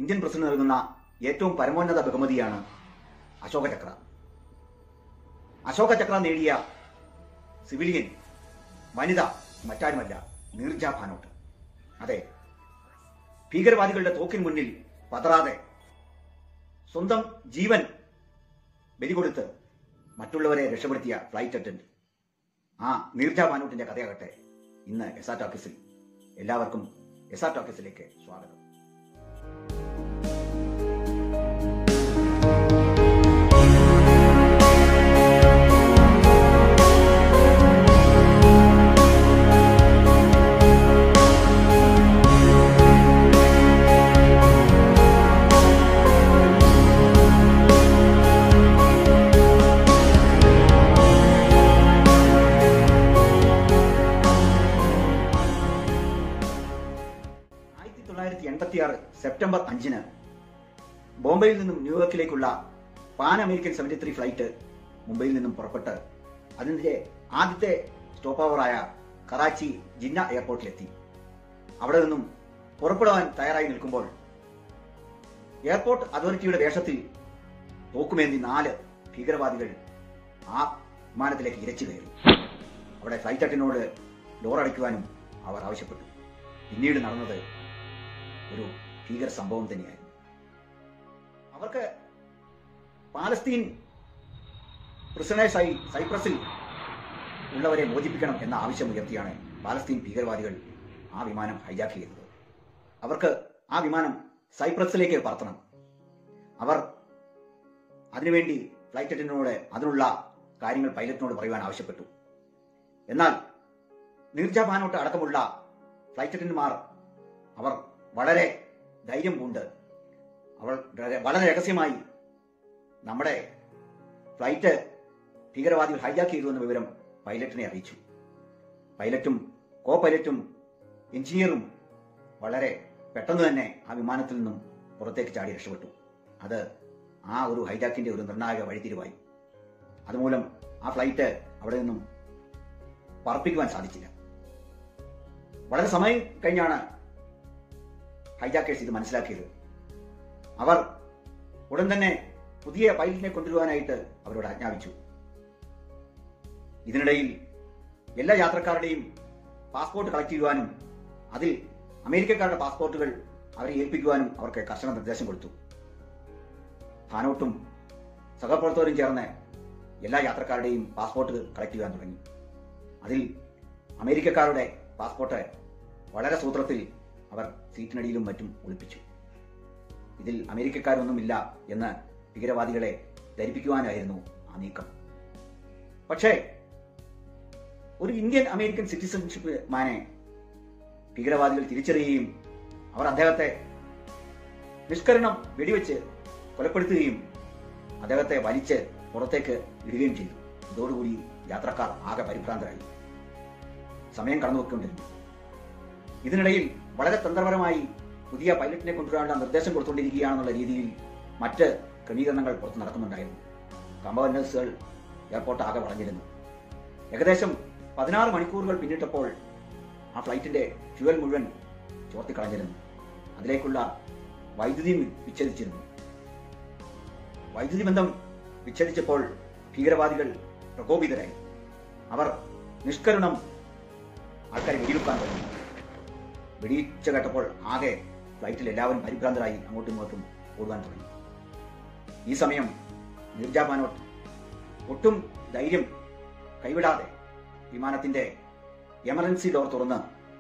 Indian president നൽകുന്ന ഏറ്റവും പരമോന്നത ബഹുമതിയാണ് അശോക ചക്ര അശോക ചക്ര നേടിയ സിവിലിയൻ വനിത മറ്റാരുമല്ല നീർജ ഭാനോട്ട് അതെ ഭീകരവാദികളുടെ തോക്കിന് മുന്നിൽ പതറാതെ സ്വന്തം ജീവൻ ബലികൊടുത്ത് മറ്റുള്ളവരെ രക്ഷപ്പെടുത്തിയ ഫ്ലൈറ്റ് അറ്റൻഡ് ആ നീർജ ഭാനോട്ടിന്റെ കഥയാകട്ടെ ഇന്ന് എസ് ആർ ടോക്കീസിൽ എല്ലാവർക്കും എസ് ആർ ടോക്കീസിലേക്ക് സ്വാഗതം ആയിരത്തി തൊള്ളായിരത്തി എൺപത്തി ആറ് സെപ്റ്റംബർ അഞ്ചിന് ബോംബെയിൽ നിന്നും ന്യൂയോർക്കിലേക്കുള്ള Pan American seventy three flight മുംബൈയിൽ നിന്നും പുറപ്പെട്ട് അതിന്റെ ആദ്യത്തെ സ്റ്റോപ്പ് ഓവറായ കറാച്ചി ജിന്ന എയർപോർട്ടിലെത്തി അവിടെ നിന്നും പുറപ്പെടുവാൻ തയ്യാറായി നിൽക്കുമ്പോൾ എയർപോർട്ട് അതോറിറ്റിയുടെ വേഷത്തിൽ തോക്കുമേന്തി നാല് ഭീകരവാദികൾ ആ വിമാനത്തിലേക്ക് ഇരച്ചു കയറി അവിടെ ഫ്ലൈറ്റ് അറ്റനോട് ഡോർ അടയ്ക്കുവാനും അവർ ആവശ്യപ്പെട്ടു പിന്നീട് നടന്നത് ഒരു ഭീകര സംഭവം തന്നെയായിരുന്നു അവർക്ക് പാലസ്തീൻ പ്രിസണേഴ്സായി സൈപ്രസിൽ ഉള്ളവരെ മോചിപ്പിക്കണം എന്ന ആവശ്യം ഉയർത്തിയാണ് പാലസ്തീൻ ഭീകരവാദികൾ ആ വിമാനം ഹൈജാക്ക് ചെയ്തത് അവർക്ക് ആ വിമാനം സൈപ്രസിലേക്ക് പറത്തണം അവർ അതിനുവേണ്ടി ഫ്ലൈറ്റ് അറ്റൻഡിനോട് അതിനുള്ള കാര്യങ്ങൾ പൈലറ്റിനോട് പറയുവാൻ ആവശ്യപ്പെട്ടു എന്നാൽ നീർജ ഭാനോട്ട് അടക്കമുള്ള ഫ്ലൈറ്റ് അറ്റൻഡന്മാർ അവർ വളരെ ധൈര്യം പൂണ്ട് അവൾ വളരെ- വളരെ രഹസ്യമായി നമ്മുടെ ഫ്ലൈറ്റ് ഭീകരവാദികൾ ഹൈജാക്ക് ചെയ്തു എന്ന വിവരം പൈലറ്റിനെ അറിയിച്ചു പൈലറ്റും കോ പൈലറ്റും എഞ്ചിനീയറും വളരെ പെട്ടെന്ന് തന്നെ ആ വിമാനത്തിൽ നിന്നും പുറത്തേക്ക് ചാടി രക്ഷപ്പെട്ടു അത് ആ ഒരു ഹൈജാക്കിന്റെ ഒരു നിർണായക വഴിത്തിരിവായി അതുമൂലം ആ ഫ്ലൈറ്റ് അവിടെ നിന്നും പറപ്പിക്കുവാൻ സാധിച്ചില്ല വളരെ സമയം കഴിഞ്ഞാണ് ഹൈജാക്കേഴ്സ് ഇത് മനസ്സിലാക്കിയത് അവർ ഉടൻ തന്നെ പുതിയ പൈലറ്റിനെ കൊണ്ടുവരുവാനായിട്ട് അവരോട് ആജ്ഞാപിച്ചു ഇതിനിടയിൽ എല്ലാ യാത്രക്കാരുടെയും പാസ്പോർട്ട് കളക്ട് ചെയ്യുവാനും അതിൽ അമേരിക്കക്കാരുടെ പാസ്പോർട്ടുകൾ അവരെ ഏൽപ്പിക്കുവാനും അവർക്ക് കർശന നിർദ്ദേശം കൊടുത്തു ധാനോട്ടും സഹപ്രവർത്തകരും ചേർന്ന് എല്ലാ യാത്രക്കാരുടെയും പാസ്പോർട്ട് കളക്ട് ചെയ്യാൻ തുടങ്ങി അതിൽ അമേരിക്കക്കാരുടെ പാസ്പോർട്ട് വളരെ സൂത്രത്തിൽ അവർ സീറ്റിനടിയിലും മറ്റും ഒളിപ്പിച്ചു ഇതിൽ അമേരിക്കക്കാരൊന്നുമില്ല എന്ന് ഭീകരവാദികളെ ധരിപ്പിക്കുവാനായിരുന്നു ആ നീക്കം പക്ഷേ ഒരു ഇന്ത്യൻ അമേരിക്കൻ സിറ്റിസൺഷിപ്പ് മാനെ ഭീകരവാദികൾ തിരിച്ചറിയുകയും അവർ അദ്ദേഹത്തെ നിഷ്കരണം വെടിവെച്ച് കൊലപ്പെടുത്തുകയും അദ്ദേഹത്തെ വലിച്ച് പുറത്തേക്ക് ഇടുകയും ചെയ്തു ഇതോടുകൂടി യാത്രക്കാർ ആകെ പരിഭ്രാന്തരായി സമയം കടന്നു വെക്കൊണ്ടിരുന്നു ഇതിനിടയിൽ വളരെ തന്ത്രപരമായി പുതിയ പൈലറ്റിനെ കൊണ്ടുവരാനുള്ള നിർദ്ദേശം കൊടുത്തുകൊണ്ടിരിക്കുകയാണെന്നുള്ള രീതിയിൽ മറ്റ് ക്രമീകരണങ്ങൾ പുറത്ത് നടക്കുന്നുണ്ടായിരുന്നു കമ്പവൻ നഴ്സുകൾ എയർപോർട്ട് ആകെ വളഞ്ഞിരുന്നു ഏകദേശം പതിനാറ് മണിക്കൂറുകൾ പിന്നിട്ടപ്പോൾ ആ ഫ്ലൈറ്റിന്റെ ഫ്യൂവൽ മുഴുവൻ ചോർത്തിക്കളഞ്ഞിരുന്നു അതിലേക്കുള്ള വൈദ്യുതിയും വിച്ഛേദിച്ചിരുന്നു വൈദ്യുതി ബന്ധം വിച്ഛേദിച്ചപ്പോൾ ഭീകരവാദികൾ പ്രകോപിതരായി അവർ നിഷ്കരുണം ആൾക്കാരെ വെടിവെക്കാൻ തുടങ്ങി വെടിയിച്ച കേട്ടപ്പോൾ ആകെ ഫ്ലൈറ്റിൽ എല്ലാവരും പരിഭ്രാന്തരായി അങ്ങോട്ടും ഇങ്ങോട്ടും ഓടുവാൻ തുടങ്ങി ഈ സമയം മിർജാ ബാനോട്ട് ഒട്ടും ധൈര്യം കൈവിടാതെ വിമാനത്തിന്റെ എമർജൻസി ഡോർ തുറന്ന്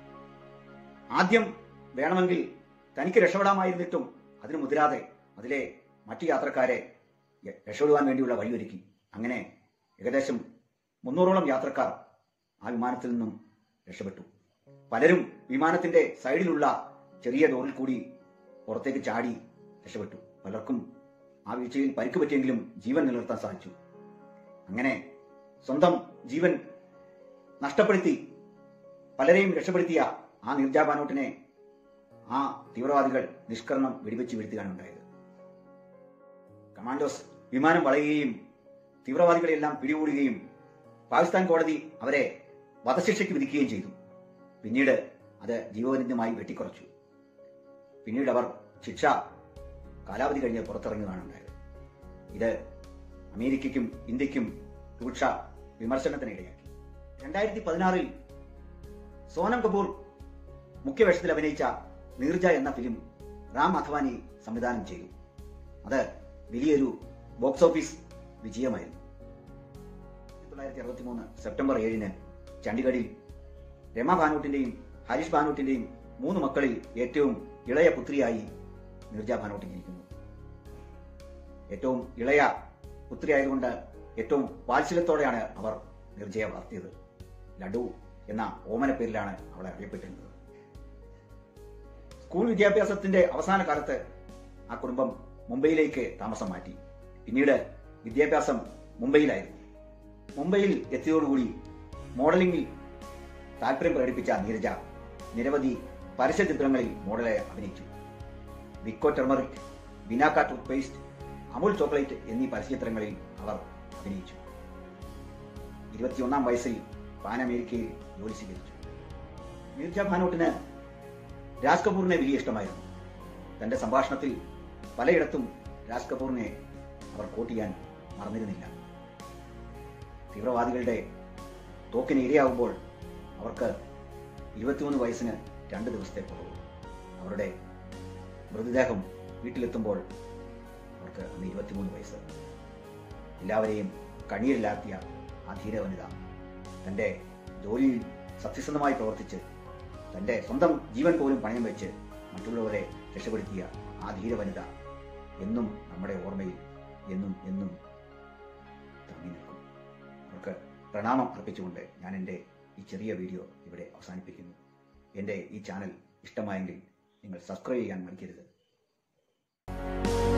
ആദ്യം വേണമെങ്കിൽ തനിക്ക് രക്ഷപ്പെടാമായിരുന്നിട്ടും അതിന് മുതിരാതെ അതിലെ മറ്റു യാത്രക്കാരെ യ- രക്ഷപ്പെടുവാൻ വേണ്ടിയുള്ള വഴിയൊരുക്കി അങ്ങനെ ഏകദേശം മുന്നൂറോളം യാത്രക്കാർ ആ വിമാനത്തിൽ നിന്നും രക്ഷപ്പെട്ടു പലരും വിമാനത്തിന്റെ സൈഡിലുള്ള ചെറിയ ഡോറിൽ കൂടി പുറത്തേക്ക് ചാടി രക്ഷപ്പെട്ടു പലർക്കും ആ വീഴ്ചയിൽ പരിക്ക് പറ്റിയെങ്കിലും ജീവൻ നിലനിർത്താൻ സാധിച്ചു അങ്ങനെ സ്വന്തം ജീവൻ നഷ്ടപ്പെടുത്തി പലരെയും രക്ഷപ്പെടുത്തിയ ആ നിർജാ ബാനോട്ടിനെ ആ തീവ്രവാദികൾ നിഷ്കരണം വെടിവെച്ച് വീഴ്ത്തുകയാണ് ഉണ്ടായത് കമാൻഡോസ് വിമാനം വളയുകയും തീവ്രവാദികളെല്ലാം പിടികൂടുകയും പാകിസ്ഥാൻ കോടതി അവരെ വധശിക്ഷയ്ക്ക് വിധിക്കുകയും ചെയ്തു പിന്നീട് അത് ജീവപര്യന്തമായി വെട്ടിക്കുറച്ചു പിന്നീട് അവർ ശിക്ഷ കാലാവധി കഴിഞ്ഞ് പുറത്തിറങ്ങുകയാണ് ഉണ്ടായത് ഇത് അമേരിക്കയ്ക്കും ഇന്ത്യക്കും രൂക്ഷ വിമർശനത്തിനിടയാക്കി രണ്ടായിരത്തി പതിനാറിൽ സോനം കപൂർ മുഖ്യവേഷത്തിൽ അഭിനയിച്ച നീർജ എന്ന ഫിലിം റാം അഥവാനി സംവിധാനം ചെയ്തു അത് വലിയൊരു ബോക്സ് ഓഫീസ് വിജയമായിരുന്നു തൊള്ളായിരത്തി അറുപത്തി മൂന്ന് സെപ്റ്റംബർ ഏഴിന് ചണ്ഡീഗഡിൽ രമ ഭാനോട്ടിന്റെയും ഹരീഷ് ഭാനോട്ടിന്റെയും മൂന്ന് മക്കളിൽ ഏറ്റവും ഇളയ പുത്രിയായി നിർജ ഭാനോട്ട് ജനിക്കുന്നു ഏറ്റവും ഇളയ പുത്രി ആയതുകൊണ്ട് ഏറ്റവും വാത്സല്യത്തോടെയാണ് അവർ നിർജയെ വളർത്തിയത് ലഡു എന്ന ഓമന പേരിലാണ് അവളെ അറിയപ്പെട്ടിരുന്നത് സ്കൂൾ വിദ്യാഭ്യാസത്തിന്റെ അവസാന കാലത്ത് ആ കുടുംബം മുംബൈയിലേക്ക് താമസം മാറ്റി പിന്നീട് വിദ്യാഭ്യാസം മുംബൈയിലായിരുന്നു മുംബൈയിൽ എത്തിയതോടുകൂടി മോഡലിംഗിൽ താല്പര്യം പ്രകടിപ്പിച്ച നീരജ നിരവധി പരസ്യ ചിത്രങ്ങളിൽ മോഡലായി അഭിനയിച്ചു Vicco turmeric Binaca toothpaste Amul chocolate എന്നീ പരസ്യചിത്രങ്ങളിൽ അവർ അഭിനയിച്ചു ഇരുപത്തിയൊന്നാം വയസ്സിൽ പാൻ അമേരിക്കയിൽ ജോലി സ്വീകരിച്ചു മിർജ ഭാനോട്ടിന് രാജ് കപൂറിനെ വലിയ ഇഷ്ടമായിരുന്നു തന്റെ സംഭാഷണത്തിൽ പലയിടത്തും രാജ് കപൂറിനെ അവർ കോട്ട് ചെയ്യാൻ മറന്നിരുന്നില്ല തീവ്രവാദികളുടെ തോക്കിന് ഇരയാകുമ്പോൾ അവർക്ക് ഇരുപത്തിമൂന്ന് വയസ്സിന് രണ്ട് ദിവസത്തെ കുറവ് അവരുടെ മൃതദേഹം വീട്ടിലെത്തുമ്പോൾ അവർക്ക് അന്ന് ഇരുപത്തിമൂന്ന് വയസ്സ് എല്ലാവരെയും കണ്ണീരിലാക്കിയ ആ ധീര വനിത തൻ്റെ ജോലിയിൽ സത്യസന്ധമായി പ്രവർത്തിച്ച് തൻ്റെ സ്വന്തം ജീവൻ പോലും പണയം വെച്ച് മറ്റുള്ളവരെ രക്ഷപ്പെടുത്തിയ ആ ധീര വനിത എന്നും നമ്മുടെ ഓർമ്മയിൽ എന്നും എന്നും തങ്ങി നിൽക്കും അവർക്ക് പ്രണാമം അർപ്പിച്ചുകൊണ്ട് ഞാൻ എൻ്റെ ഈ ചെറിയ വീഡിയോ ഇവിടെ അവസാനിപ്പിക്കുന്നു എൻ്റെ ഈ ചാനൽ ഇഷ്ടമായെങ്കിൽ നിങ്ങൾ സബ്സ്ക്രൈബ് ചെയ്യാൻ മടിക്കരുത്